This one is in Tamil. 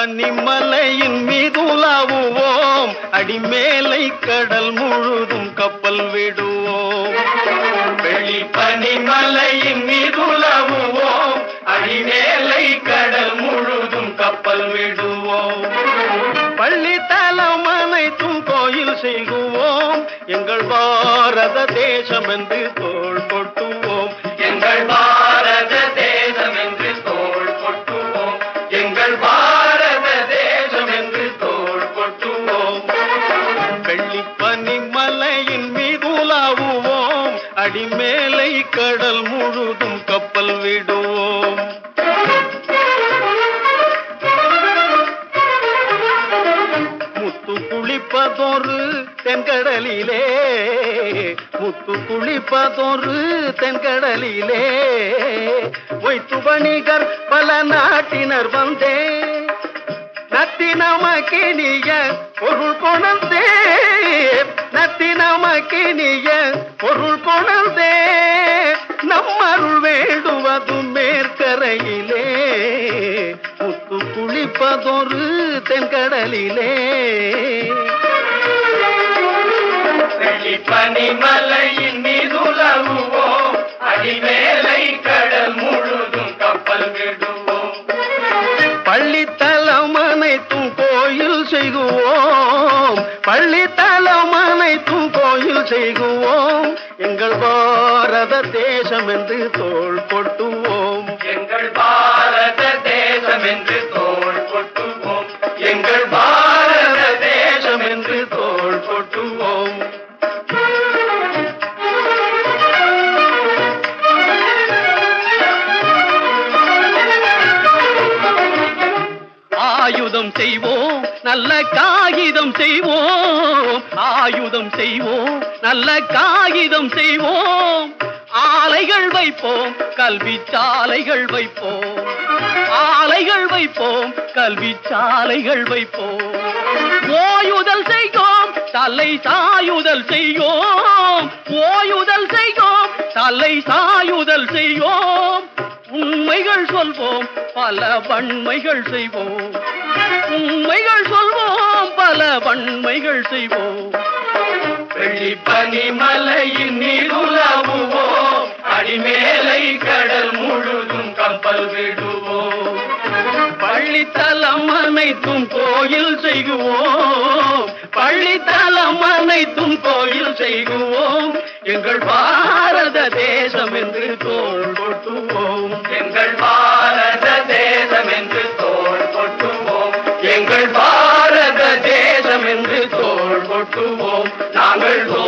பனிமலையின் மீதுலாவுவோம் அடிமேலை கடல் முழுதும் கப்பல் விடுவோம் வெள்ளி பனிமலையின் மீதுலாவுவோம் அடிமேலை கடல் முழுதும் கப்பல் விடுவோம் பள்ளி தலம் அனைத்தும் கோயில் செய்குவோம் எங்கள் பாரத தேசம் என்று தோள் கொட்டுவோம் எங்கள் பாரத தேசம் என்று தோள் கொட்டுவோம் எங்கள் பாரத தேசம் என்று தோள் கொட்டுவோம் வெள்ளி பனிமலையின் மீதுலாவுவோம் அடிமேலை கடல் முழுதும் கப்பல் விடுவோம் முத்து குளிப்பதொரு தென்கடலிலே முத்து குளிப்பதொரு தென்கடலிலே ஒய்த்து வணிகர் பல நாட்டினர் வந்தே நத்தினமக்கினிய பொருள் கொணர்ந்தே நத்தினமக்கினிய பொருள் கொணர்ந்தே நம்மருள் வேண்டுவது மேற்கரையிலே முத்து குளிப்பதொரு தென்கடலிலே பனிமலையின் மீதுலவுவோம் அடிமேலை கடல் முழுதும் கப்பல் விடுவோம் பள்ளித்தலம் அனைத்தும் கோயில் செய்குவோம் பள்ளித்தலம் அனைத்தும் கோயில் செய்குவோம் எங்கள் பாரத தேசம் என்று தோள் கொட்டுவோம் எங்கள் பாரத தேசம் என்று தோள் கொட்டுவோம் எங்கள் பாரத தேசம் என்று தோள் கொட்டுவோம் ஆயுதம் செய்வோம் நல்ல காகிதம் செய்வோம் ஆயுதம் செய்வோம் நல்ல காகிதம் செய்வோம் ஆலைகள் வைப்போம் கல்வி சாலைகள் வைப்போம் ஆலைகள் வைப்போம் கல்வி சாலைகள் வைப்போம் ஓயுதல் செய்வோம் தலை சாயுதல் செய்யோம் ஓயுதல் செய்வோம் தலை சாயுதல் செய்யோம் உண்மைகள் சொல்வோம் பல வன்மைகள் செய்வோம் உண்மைகள் சொல்வோம் பல வன்மைகள் செய்வோம் வெள்ளி பனிமலையின் நீருலவுவோம் அடிமேலை கடல் முழுதும் கப்பல் விடுவோம் பள்ளித்தலம் அனைத்தும் கோயில் செய்குவோம் பள்ளித்தலம் அனைத்தும் கோயில் செய்குவோம் எங்கள் பாரத தேசம் என்று தோள் கொட்டுவோம் எங்கள் பாரத தேசம் என்று தோள் கொட்டுவோம் எங்கள் பாரத தேசம் என்று தோள் கொட்டுவோம் நாங்கள்